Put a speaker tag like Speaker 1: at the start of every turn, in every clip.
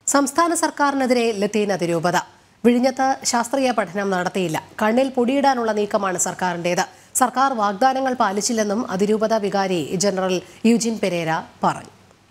Speaker 1: സംസ്ഥാന സർക്കാരിനെതിരെ ലത്തീൻ അതിരൂപത വിഴിഞ്ഞത്ത് ശാസ്ത്രീയ പഠനം നടത്തിയില്ല കണ്ണിൽ പൊടിയിടാനുള്ള നീക്കമാണ് സർക്കാരിന്റേത് സർക്കാർ വാഗ്ദാനങ്ങൾ പാലിച്ചില്ലെന്നും അതിരൂപത വികാരി ജനറൽ യുജിൻ പെരേര പറഞ്ഞു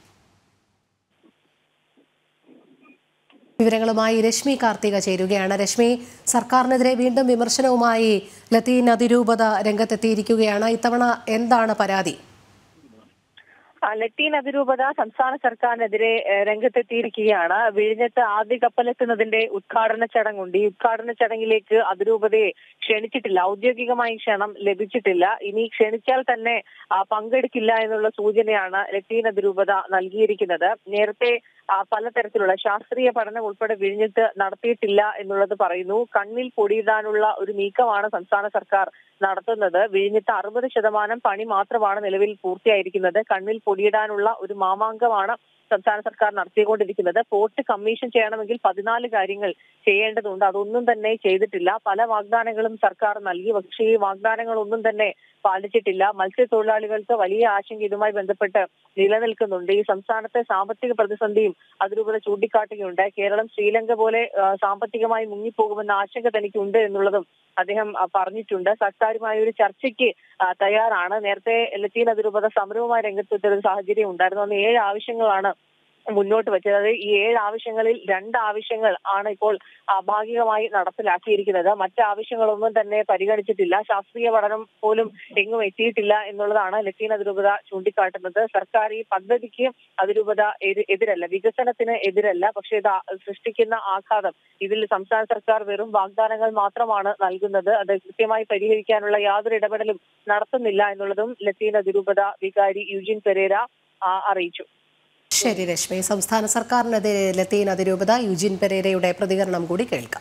Speaker 1: വിവരങ്ങളുമായി രശ്മി കാർത്തിക ചേരുകയാണ് രശ്മി സർക്കാരിനെതിരെ വീണ്ടും വിമർശനവുമായി ലത്തീൻ അതിരൂപത രംഗത്തെത്തിയിരിക്കുകയാണ് ഇത്തവണ എന്താണ് പരാതി
Speaker 2: ആ, ലത്തീൻ അതിരൂപത സംസ്ഥാന സർക്കാരിനെതിരെ ഏഹ്, രംഗത്തെത്തിയിരിക്കുകയാണ് വിഴിഞ്ഞത്ത് ആദ്യ കപ്പലെത്തുന്നതിന്റെ ഉദ്ഘാടന ചടങ്ങുണ്ട് ഈ ഉദ്ഘാടന ചടങ്ങിലേക്ക് അതിരൂപതയെ ക്ഷണിച്ചിട്ടില്ല ഔദ്യോഗികമായി ക്ഷണം ലഭിച്ചിട്ടില്ല ഇനി ക്ഷണിച്ചാൽ തന്നെ ആ, പങ്കെടുക്കില്ല എന്നുള്ള സൂചനയാണ് ലത്തീൻ അതിരൂപത നൽകിയിരിക്കുന്നത് നേരത്തെ ആ, പലതരത്തിലുള്ള ശാസ്ത്രീയ പഠനം ഉൾപ്പെടെ വിഴിഞ്ഞത്ത് നടത്തിയിട്ടില്ല എന്നുള്ളത് പറയുന്നു കണ്ണിൽ പൊടിയിടാനുള്ള ഒരു നീക്കമാണ് സംസ്ഥാന സർക്കാർ നടത്തുന്നത് വിഴിഞ്ഞത്ത് അറുപത് ശതമാനം പണി മാത്രമാണ് നിലവിൽ പൂർത്തിയായിരിക്കുന്നത് കണ്ണിൽ പൊടിയിടാനുള്ള ഒരു മാമാങ്കമാണ് സംസ്ഥാന സർക്കാർ നടത്തിക്കൊണ്ടിരിക്കുന്നത് പോർട്ട് കമ്മീഷൻ ചെയ്യണമെങ്കിൽ പതിനാല് കാര്യങ്ങൾ ചെയ്യേണ്ടതുണ്ട് അതൊന്നും തന്നെ ചെയ്തിട്ടില്ല പല വാഗ്ദാനങ്ങളും സർക്കാർ നൽകി പക്ഷേ ഈ വാഗ്ദാനങ്ങളൊന്നും തന്നെ പാലിച്ചിട്ടില്ല മത്സ്യത്തൊഴിലാളികൾക്ക് വലിയ ആശങ്ക ഇതുമായി ബന്ധപ്പെട്ട് നിലനിൽക്കുന്നുണ്ട് ഈ സംസ്ഥാനത്തെ സാമ്പത്തിക പ്രതിസന്ധിയും അതിരൂപത ചൂണ്ടിക്കാട്ടുകയുണ്ട് കേരളം ശ്രീലങ്ക പോലെ ആ, സാമ്പത്തികമായി മുങ്ങിപ്പോകുമെന്ന ആശങ്ക തനിക്കുണ്ട് എന്നുള്ളതും അദ്ദേഹം ആ, പറഞ്ഞിട്ടുണ്ട് സർക്കാരുമായി ഒരു ചർച്ചയ്ക്ക് ആ, തയ്യാറാണ് നേരത്തെ ലത്തീൻ അതിരൂപത സമരവുമായി രംഗത്തെത്തിയ ഒരു സാഹചര്യം ഉണ്ടായിരുന്നു അന്ന് ഏഴ് ആവശ്യങ്ങളാണ് മുന്നോട്ട് വെച്ചത് അത് ഈ ഏഴ് ആവശ്യങ്ങളിൽ രണ്ട് ആവശ്യങ്ങൾ ആണ് ഇപ്പോൾ ആ, ഭാഗികമായി നടപ്പിലാക്കിയിരിക്കുന്നത് മറ്റ് ആവശ്യങ്ങളൊന്നും തന്നെ പരിഗണിച്ചിട്ടില്ല ശാസ്ത്രീയ പഠനം പോലും എങ്ങും എത്തിയിട്ടില്ല എന്നുള്ളതാണ് ലത്തീൻ അതിരൂപത ചൂണ്ടിക്കാട്ടുന്നത് സർക്കാർ ഈ പദ്ധതിക്ക് അതിരൂപത എതി- എതിരല്ല വികസനത്തിന് എതിരല്ല പക്ഷേ ഇത് ആ- സൃഷ്ടിക്കുന്ന ആഘാതം ഇതിൽ സംസ്ഥാന സർക്കാർ വെറും വാഗ്ദാനങ്ങൾ മാത്രമാണ് നൽകുന്നത് അത് കൃത്യമായി പരിഹരിക്കാനുള്ള യാതൊരു ഇടപെടലും നടത്തുന്നില്ല എന്നുള്ളതും ലത്തീൻ അതിരൂപത വികാരി യുജിൻ പെരേര ആ, അറിയിച്ചു
Speaker 1: ശരി രശ്മി സംസ്ഥാന സർക്കാരിനെതിരെ ലത്തീൻ അതിരൂപത യുജിൻ പെരേരയുടെ പ്രതികരണം കൂടി കേൾക്കാം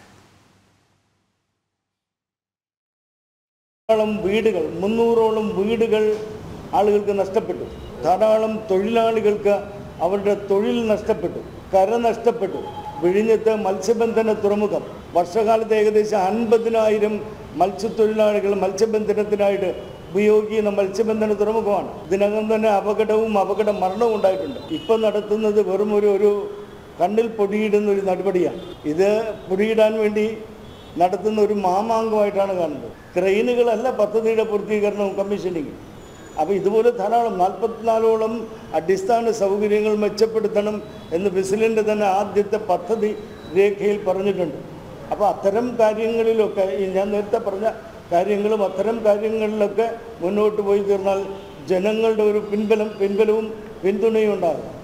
Speaker 3: ധാരാളം വീടുകൾ മുന്നൂറോളം വീടുകൾ ആളുകൾക്ക് നഷ്ടപ്പെട്ടു ധാരാളം തൊഴിലാളികൾക്ക് അവരുടെ തൊഴിൽ നഷ്ടപ്പെട്ടു കര നഷ്ടപ്പെട്ടു വിഴിഞ്ഞത്ത് മത്സ്യബന്ധന തുറമുഖം വർഷകാലത്ത് ഏകദേശം അൻപതിനായിരം മത്സ്യത്തൊഴിലാളികൾ മത്സ്യബന്ധനത്തിനായിട്ട് ഉപയോഗിക്കുന്ന മത്സ്യബന്ധന തുറമുഖമാണ് ഇതിനകം തന്നെ അപകടവും അപകട മരണവും ഉണ്ടായിട്ടുണ്ട് ഇപ്പം നടത്തുന്നത് വെറും ഒരു ഒരു കണ്ണിൽ പൊടിയിടുന്ന ഒരു നടപടിയാണ് ഇത് പൊടിയിടാൻ വേണ്ടി നടത്തുന്ന ഒരു മാമാങ്കമായിട്ടാണ് കാണുന്നത് ക്രെയിനുകളല്ല പദ്ധതിയുടെ പൂർത്തീകരണവും കമ്മീഷനിങ്ങും അപ്പോൾ ഇതുപോലെ ധാരാളം നാൽപ്പത്തിനാലോളം അടിസ്ഥാന സൗകര്യങ്ങൾ മെച്ചപ്പെടുത്തണം എന്ന് ബിസിലിൻ്റെ തന്നെ ആദ്യത്തെ പദ്ധതി രേഖയിൽ പറഞ്ഞിട്ടുണ്ട് അപ്പോൾ അത്തരം കാര്യങ്ങളിലൊക്കെ ഈ ഞാൻ നേരത്തെ പറഞ്ഞ കാര്യങ്ങളും അത്തരം കാര്യങ്ങളിലൊക്കെ മുന്നോട്ട് പോയി തീർന്നാൽ ജനങ്ങളുടെ ഒരു പിൻബലം പിൻബലവും പിന്തുണയും ഉണ്ടാകും